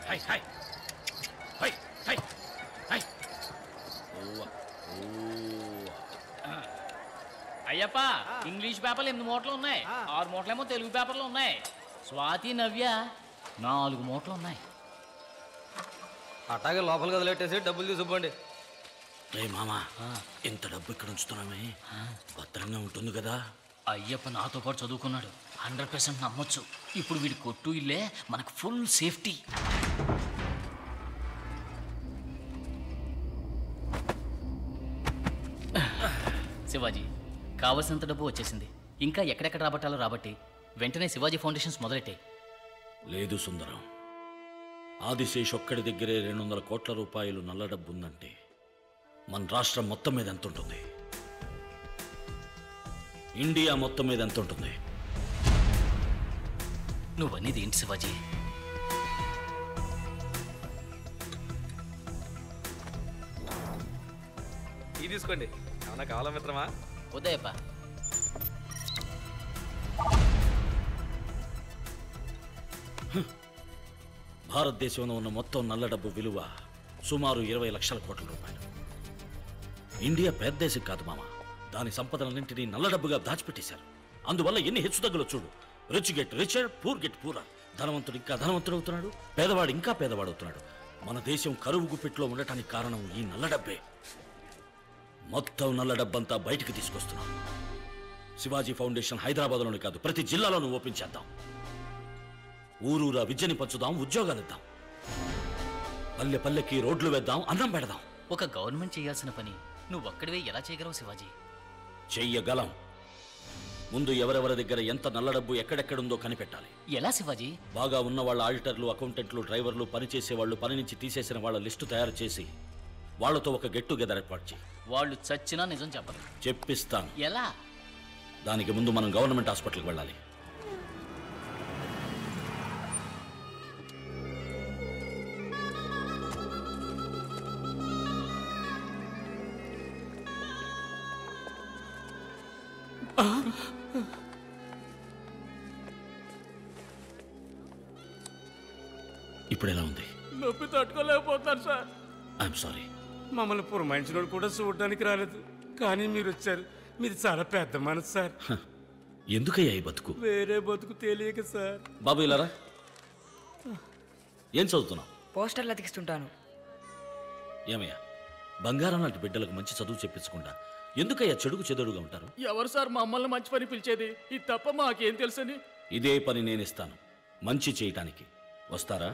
High హై హై హై హై ఓవా ఓవా అయ్యప్ప ఇంగ్లీష్ పేపర్లు ఎనిమిది మూటలు ఉన్నాయి ఆరు మూటలేమో తెలుగు పేపర్లు ఉన్నాయి స్వాతి నవ్య నాలుగు మూటలు ఉన్నాయి అట్లాగే లోపలికి వదిలేట్టేసి డబ్బులు తీసుకుపోండి రే మామా ఇంత డబ్బు ఇక్కడ ఉంచుతున్నామే భద్రంగా ఉంటుంది కదా అయ్యప్ప నాతో పాటు చదువుకున్నాడు హండ్రెడ్ పర్సెంట్ నమ్మొచ్చు ఇప్పుడు వీడి కొట్టు ఇల్లే మనకు ఫుల్ సేఫ్టీ శివాజీ కావలసినంత డబ్బు వచ్చేసింది ఇంకా ఎక్కడెక్కడ రాబట్టాలో రాబట్టి వెంటనే శివాజీ ఫౌండేషన్స్ మొదలెట్టాయి లేదు సుందరం ఆదిశేష్ ఒక్కడి దగ్గరే రెండు వందల కోట్ల రూపాయలు నల్ల డబ్బు ఉందంటే మన రాష్ట్రం మొత్తం మీద ఎంత ఉంటుంది ఇండియా మొత్తం మీద ఎంత ఉంటుంది నువ్వనేది ఏంటి శివాజీ ఇది తీసుకోండి ఏమన్నా కావాలా మిత్రమా ఉదయప్ప భారతదేశంలో ఉన్న మొత్తం నల్ల డబ్బు విలువ సుమారు ఇరవై లక్షల కోట్ల రూపాయలు ఇండియా పెద్ద దేశం కాదు మామ దాని సంపదలన్నింటినీ నల్ల డబ్బుగా దాచిపెట్టేశారు అందువల్ల ఎన్ని హెచ్చుతగ్గులు చూడు rich get richer poor get poorer ధనవంతుడు ఇంకా ధనవంతుడు అవుతున్నాడు పేదవాడు ఇంకా పేదవాడు అవుతున్నాడు మన దేశం కరువు గుప్పిట్లో ఉండటానికి కారణం ఈ నల్ల డబ్బే మొత్తం నల్ల డబ్బంతా బయటికి తీసుకొస్తున్నాం శివాజీ ఫౌండేషన్ హైదరాబాద్లోనే కాదు ప్రతి జిల్లాలోనూ ఓపెన్ చేద్దాం ఊరూరా విద్యని పంచుదాం ఉద్యోగాలు ఇద్దాం పల్లె పల్లెకి రోడ్లు వేద్దాం అన్నం పెడదాం ఒక గవర్నమెంట్ చేయాల్సిన పని నువ్వు ఒక్కడివే ఎలా చేయగలవు శివాజీ చెయ్యగలం ముందు ఎవరెవరి దగ్గర ఎంత నల్ల డబ్బు ఎక్కడెక్కడుందో కనిపెట్టాలి ఎలా శివాజీ బాగా ఉన్న వాళ్ళ ఆడిటర్లు అకౌంటెంట్లు డ్రైవర్లు పనిచేసే వాళ్ళు పని నుంచి తీసేసిన వాళ్ళ లిస్టు తయారు చేసి వాళ్ళతో ఒక గెట్ టుగెదర్ ఏర్పాటు చేయి వాళ్ళు చచ్చినా నిజం చెప్పరు చెప్పిస్తాను ఎలా దానికి ముందు మనం గవర్నమెంట్ హాస్పిటల్కి వెళ్ళాలి ఇప్పుడు ఎలా ఉంది నొప్పి తట్టుకోలేకపోతున్నారు సార్ ఐఎమ్ సారీ మమ్మల్ని పురమాయించినోడు కూడా చూడడానికి రాలేదు కానీ మీరు వచ్చారు మీది చాలా పెద్ద మనసు సార్ ఎందుకయ్యా ఈ బతుకు వేరే బతుకు తెలియక సార్ బాబు ఇలారా ఏం చదువుతున్నావు పోస్టర్లు అతికిస్తుంటాను ఏమయ్యా బంగారం లాంటి బిడ్డలకు మంచి చదువు చెప్పించకుండా ఎందుకయ్యా చెడుకు చెదురుగా ఉంటారు ఎవరు సార్ మమ్మల్ని మంచి పని పిలిచేది ఇది తప్ప మాకేం తెలుసని ఇదే పని నేనిస్తాను మంచి చేయటానికి వస్తారా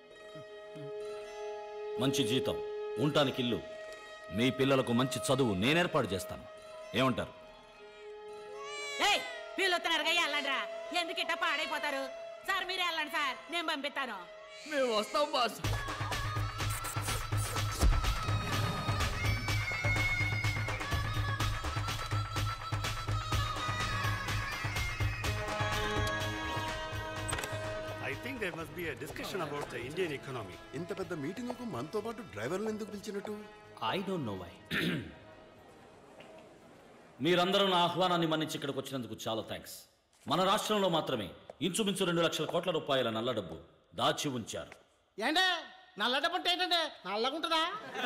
మంచి జీతం ఉండటానికి ఇల్లు మీ పిల్లలకు మంచి చదువు నేను ఏర్పాటు చేస్తాను ఏమంటారు ఏయ్ వీళ్ళు వస్తున్నారుగా వెళ్ళండిరా ఎందుకు ఇట్ట పాడైపోతారు సార్ మీరే వెళ్ళండి సార్ నేను పంపిస్తాను మేము వస్తాం boss I think there must be a discussion about the Indian economy. ఇంత పెద్ద మీటింగ్కు మనతో పాటు డ్రైవర్లను ఎందుకు పిలిచినట్టు ఐ డోంట్ నో వై మీరందరూ నా ఆహ్వానాన్ని మన్నించి ఇక్కడికి వచ్చినందుకు చాలా థ్యాంక్స్ మన రాష్ట్రంలో మాత్రమే ఇంచుమించు రెండు లక్షల కోట్ల రూపాయల నల్ల డబ్బు దాచి ఉంచారు ఏంటే నల్ల డబ్బంటే ఏంటంటే నల్లగుంటుందా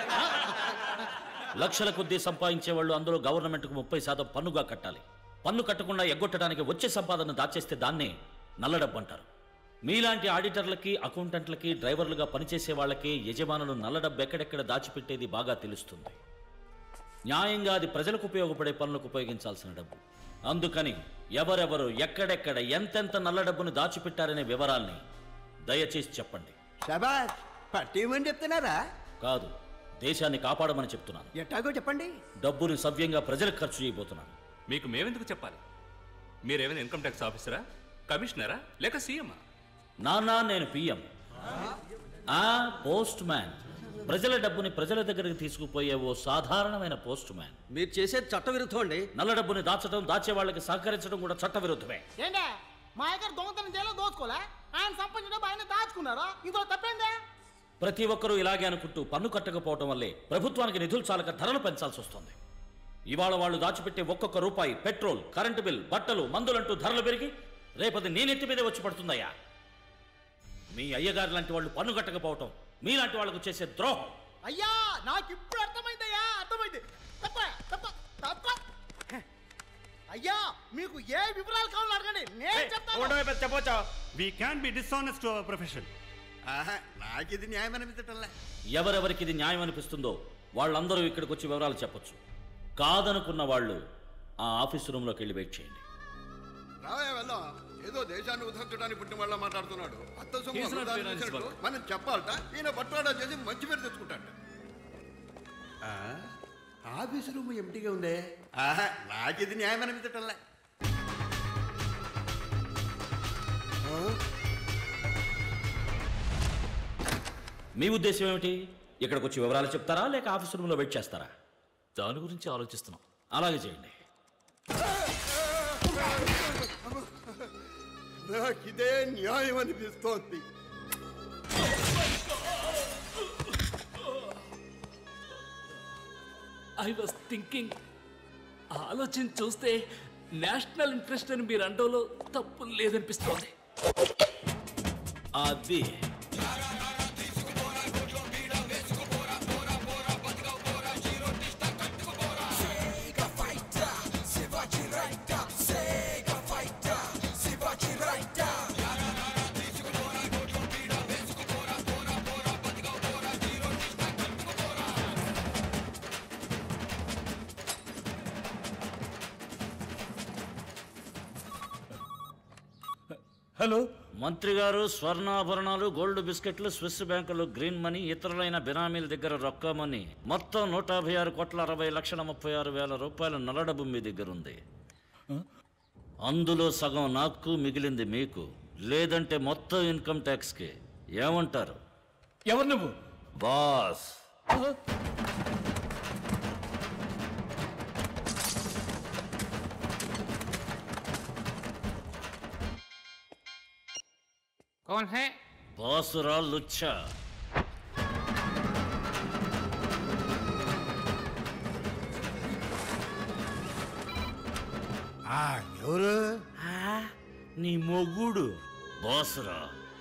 లక్షల కొద్దీ సంపాదించే వాళ్ళు అందులో గవర్నమెంట్కు ముప్పై శాతం పన్నుగా కట్టాలి పన్ను కట్టకుండా ఎగ్గొట్టడానికి వచ్చే సంపాదన దాచేస్తే దాన్నే నల్ల డబ్బు అంటారు మీలాంటి ఆడిటర్లకి అకౌంటెంట్లకి డ్రైవర్లుగా పనిచేసే వాళ్ళకి యజమానులు నల్ల డబ్బు ఎక్కడెక్కడ దాచిపెట్టేది బాగా తెలుస్తుంది న్యాయంగా అది ప్రజలకు ఉపయోగపడే పనులకు ఉపయోగించాల్సిన డబ్బు అందుకని ఎవరెవరు ఎక్కడెక్కడ ఎంతెంత నల్ల డబ్బును దాచిపెట్టారనే వివరాల్ని దయచేసి చెప్పండి షబాష్ పట్టిమని చెప్తున్నారా కాదు దేశాన్ని కాపాడమని చెప్తున్నాను ఎట్టాగో చెప్పండి డబ్బుని సవ్యంగా ప్రజలకు ఖర్చు చేయబోతున్నాను మీకు మేమెందుకు చెప్పాలి మీరేమైనా ఇన్కమ్ ట్యాక్స్ ఆఫీసరా కమిషనరా లేక సీఎమా నానా నేను పిఎం ఆ పోస్ట్ మ్యాన్ ప్రజల డబ్బుని ప్రజల దగ్గరికి తీసుకుపోయే ఓ సాధారణమైన పోస్ట్ మ్యాన్ మీరు చేసేది చట్ట విరుద్ధం అండి నల్ల డబ్బుని దాచడం దాచే వాళ్ళకి సహకరించడం కూడా చట్ట విరుద్ధమే ఏంటే మా దగ్గర దొంగతనం జైల్లో దోచుకోలే ఆయన సంపాదించిన డబ్బు ఆయన దాచుకున్నారా ఇందులో తప్పేందే ప్రతి ఒక్కరూ ఇలాగే అనుకుంటూ పన్ను కట్టకపోవటం వల్లే ప్రభుత్వానికి నిధులు చాలక ధరలు పెంచాల్సి వస్తుంది ఇవాళ వాళ్ళు దాచిపెట్టే ఒక్కొక్క రూపాయి పెట్రోల్ కరెంటు బిల్ బట్టలు మందులంటూ ధరలు పెరిగి రేపది నేనెత్తి మీదే వచ్చి పడుతుందయ్యా మీ అయ్యగారు లాంటి వాళ్ళు పన్ను కట్టకపోవటం మీలాంటి వాళ్ళకు చేసే ద్రోహం అయ్యా నాకు ఇప్పుడు అర్థమైందయ్యా అర్థమైంది తప్ప తప్ప తప్ప హ. అయ్యా మీకు ఏ వివరాలు కావాలో అడగండి నేను చెప్తాను చెప్పొచ్చా We can't be dishonest to our profession. ఆహా, నాకిది న్యాయం అనిపించటంలే ఎవరెవరికి ఇది న్యాయం అనిపిస్తుందో వాళ్ళందరూ ఇక్కడికి వచ్చి వివరాలు చెప్పొచ్చు కాదనుకున్న వాళ్ళు ఆ ఆఫీస్ రూమ్లోకి వెళ్ళి వెయిట్ చేయండి రావయ్య వెళ్దాం ఏదో దేశాన్ని ఉద్ధరించడానికి పుట్టిన వాళ్ళ మాట్లాడుతున్నాడు అత్త సొమ్ము He's not వృధా finance చేసినట్టు work. మనం చెప్పాలట ఈయన బట్వాడా చేసి మంచి పేరు తెచ్చుకుంటాడు ఆ, ఆఫీస్ రూమ్ ఎంటీగా ఉందే ఆహా, నాకిది న్యాయం అనిపించటంలే మీ ఉద్దేశం ఏమిటి ఇక్కడికి వచ్చి వివరాలు చెప్తారా లేక ఆఫీస్ రూమ్లో వెయిట్ చేస్తారా దాని గురించి ఆలోచిస్తున్నాం అలాగే చేయండి నాకిదే న్యాయం అనిపిస్తోంది ఐ వాస్ థింకింగ్ ఆలోచన చూస్తే నేషనల్ ఇంట్రెస్ట్ అని మీరు అండంలో తప్పు లేదనిపిస్తోంది అది హలో మంత్రి గారు స్వర్ణాభరణాలు గోల్డ్ బిస్కెట్లు స్విస్ బ్యాంకులు గ్రీన్ మనీ ఇతరులైన బినామీల దగ్గర రొక్కమని మొత్తం నూట యాభై ఆరు కోట్ల అరవై లక్షల ముప్పై ఆరు వేల రూపాయల నల్లడబ్బు మీ దగ్గర ఉంది అందులో సగం నాకు మిగిలింది మీకు లేదంటే మొత్తం ఇన్కమ్ ట్యాక్స్కి ఏమంటారు ఎవరు నువ్వు బాస్ कौन है బాసురా లుచ్చా ఎవరు నీ మొగుడు బాసురా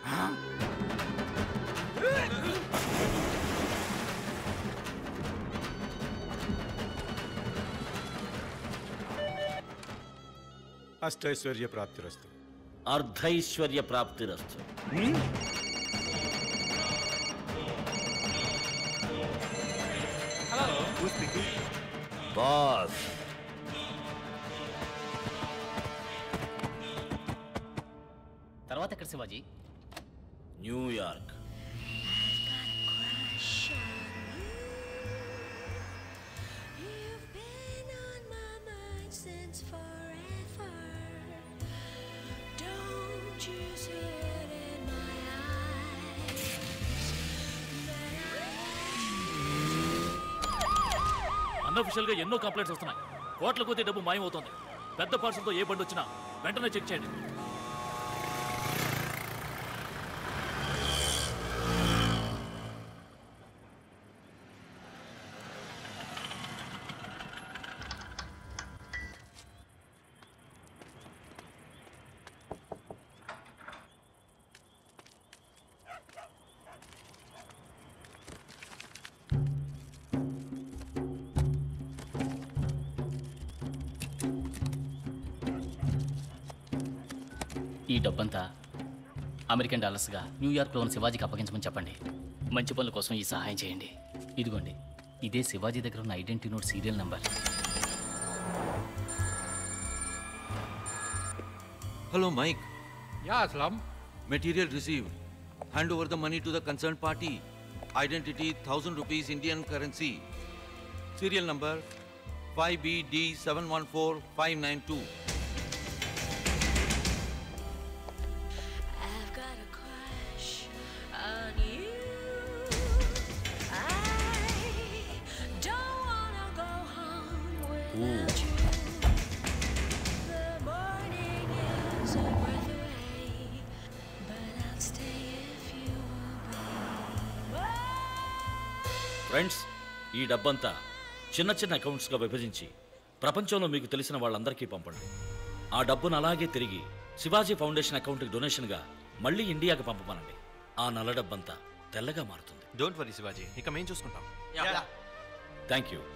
అష్టైశ్వర్య ప్రాప్తిరస్తు అర్ధైశ్వర్య ప్రాప్తిరస్తు బాస్ తర్వాత ఎక్కడ Shivaji New York You've been on my mind since forever. Don't you see it in my eyes? Unofficial గా ఎన్నో కంప్లైంట్స్ వస్తున్నాయి కోట్ల కొద్ది డబ్బు మాయమవుతోంది పెద్ద పార్సల్తో ఏ బండి వచ్చినా వెంటనే చెక్ చేయండి ఈ డబ్బంతా అమెరికన్ డాలర్స్గా న్యూయార్క్లో ఉన్న శివాజీకి అప్పగించమని చెప్పండి మంచి పనుల కోసం ఈ సహాయం చేయండి ఇదిగోండి ఇదే శివాజీ దగ్గర ఉన్న identity note serial number Hello, Mike. Yeah, Aslam. Material received. Hand over the money to the concerned party. Identity 1000 rupees Indian currency. Serial number 5BD714592. I've got a crush on you. I don't wanna go home without you. The morning is a breath away, but I'll stay if you obey. Friends ఈ డబ్బంతా చిన్న చిన్న అకౌంట్స్గా విభజించి ప్రపంచంలో మీకు తెలిసిన వాళ్ళందరికీ పంపండి ఆ డబ్బును అలాగే తిరిగి శివాజీ ఫౌండేషన్ అకౌంట్కి డొనేషన్గా మళ్ళీ ఇండియాకి పంపమనండి ఆ నల్ల డబ్బంతా తెల్లగా మారుతుంది డోంట్ వరీ శివాజీ ఇక మేము చూసుకుంటాం థ్యాంక్ యూ